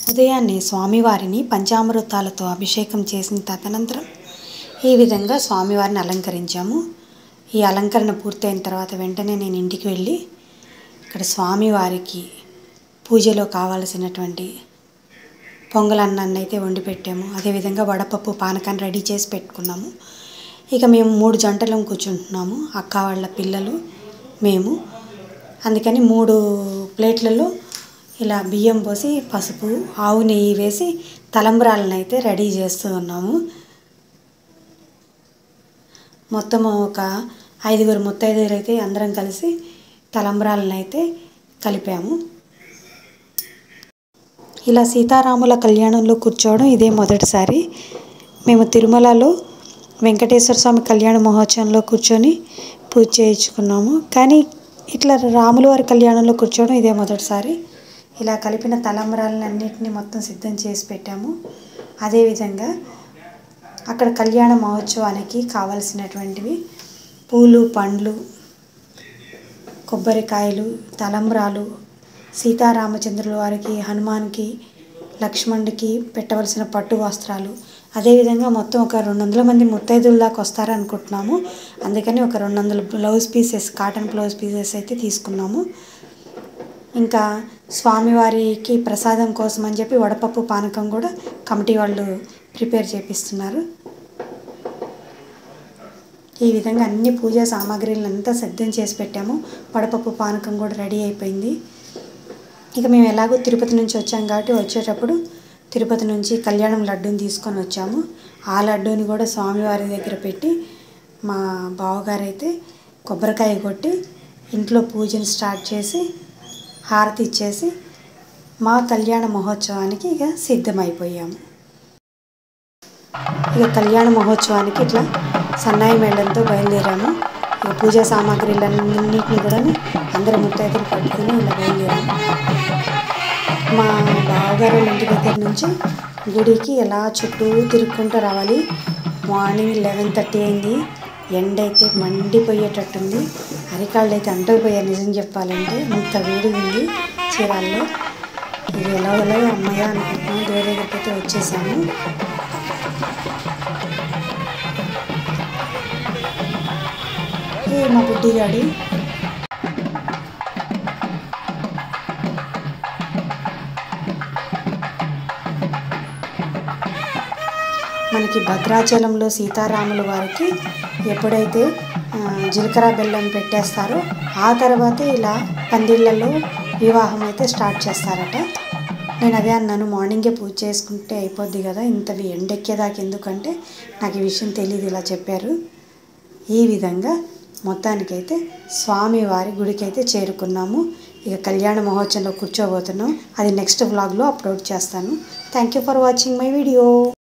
ఉదయాన్నే స్వామివారిని పంచామృతాలతో అభిషేకం చేసిన తదనంతరం ఈ విధంగా స్వామివారిని అలంకరించాము ఈ అలంకరణ పూర్తయిన తర్వాత వెంటనే నేను ఇంటికి వెళ్ళి ఇక్కడ స్వామివారికి పూజలో కావలసినటువంటి పొంగలన్నాన్ని అయితే వండి పెట్టాము అదేవిధంగా వడపప్పు పానకాన్ని రెడీ చేసి పెట్టుకున్నాము ఇక మేము మూడు జంటలం కూర్చుంటున్నాము అక్క వాళ్ళ పిల్లలు మేము అందుకని మూడు ప్లేట్లలో ఇలా బియ్యం పోసి పసుపు ఆవు నెయ్యి వేసి తలంబ్రాలను అయితే రెడీ చేస్తూ ఉన్నాము మొత్తం ఒక ఐదుగురు ముత్తైదుగురు అయితే అందరం కలిసి తలంబ్రాలను అయితే కలిపాము ఇలా సీతారాముల కళ్యాణంలో కూర్చోవడం ఇదే మొదటిసారి మేము తిరుమలలో వెంకటేశ్వర స్వామి కళ్యాణ మహోత్సవంలో కూర్చొని పూజ చేయించుకున్నాము కానీ ఇట్లా రాముల వారి కళ్యాణంలో కూర్చోవడం ఇదే మొదటిసారి ఇలా కలిపిన తలంబ్రాలను అన్నింటినీ మొత్తం సిద్ధం చేసి పెట్టాము అదేవిధంగా అక్కడ కళ్యాణ మహోత్సవానికి కావలసినటువంటివి పూలు పండ్లు కొబ్బరికాయలు తలంబ్రాలు సీతారామచంద్రుల వారికి హనుమాన్కి లక్ష్మణుడికి పెట్టవలసిన పట్టు వస్త్రాలు అదేవిధంగా మొత్తం ఒక రెండు వందల మంది ముత్తైదుల దాకా వస్తారనుకుంటున్నాము అందుకని ఒక రెండు వందల blouse pieces cotton blouse pieces అయితే తీసుకున్నాము ఇంకా స్వామివారికి ప్రసాదం కోసం అని చెప్పి వడపప్పు పానకం కూడా కమిటీ వాళ్ళు ప్రిపేర్ చేపిస్తున్నారు ఈ విధంగా అన్ని పూజా సామాగ్రిలను అంతా సిద్ధం చేసి పెట్టాము వడపప్పు పానకం కూడా రెడీ అయిపోయింది ఇక మేము ఎలాగో తిరుపతి నుంచి వచ్చాం కాబట్టి వచ్చేటప్పుడు తిరుపతి నుంచి కళ్యాణం లడ్డూని తీసుకొని వచ్చాము ఆ లడ్డూని కూడా స్వామివారి దగ్గర పెట్టి మా బావగారు అయితే కొబ్బరికాయ కొట్టి ఇంట్లో పూజను స్టార్ట్ చేసి హారతి ఇచ్చేసి మా కళ్యాణ మహోత్సవానికి ఇక సిద్ధమైపోయాము ఇక కళ్యాణ మహోత్సవానికి ఇట్లా సన్నాయి మేళంతో బయలుదేరాము ఇక పూజా సామాగ్రిలన్నింటినీ కూడా అందరు ముత్తైదులు పట్టుకుని ఇలా బయలుదేరాము మా బావగారు వాళ్ళ ఇంటి దగ్గర నుంచి గుడికి ఎలా చుట్టూ తిరుక్కుంటూ రావాలి మార్నింగ్ లెవెన్ థర్టీ అయింది ఎండ అయితే మండిపోయేటట్టుంది అరికాళ్ళు అయితే అంటుకుపోయారు నిజం చెప్పాలంటే ఇంత వేడి ఉంది చీరాల్లో ఇది ఎలా ఎలా అమ్మయ్య అనుకుంటున్నాం దేవుడి దగ్గరికి అయితే వచ్చేసాము ఈ మా బుడ్డిగాడు మనకి భద్రాచలంలో సీతారాముల వారికి ఎప్పుడైతే ఆ, జీలకర్ర బెల్లం పెట్టేస్తారో ఆ తర్వాతే ఇలా పందిళ్ళలో వివాహం అయితే స్టార్ట్ చేస్తారట నేను అదే అన్నాను మార్నింగే పూజ చేసుకుంటే అయిపోద్ది కదా ఇంతవి ఎండెక్కేదాకా ఎందుకంటే నాకు ఈ విషయం తెలియదు ఇలా చెప్పారు ఈ విధంగా మొత్తానికైతే స్వామివారి గుడికి అయితే చేరుకున్నాము ఇక కళ్యాణ మహోత్సవంలో కూర్చోబోతున్నాం అది నెక్స్ట్ వ్లాగ్లో అప్లోడ్ చేస్తాను thank you for watching my video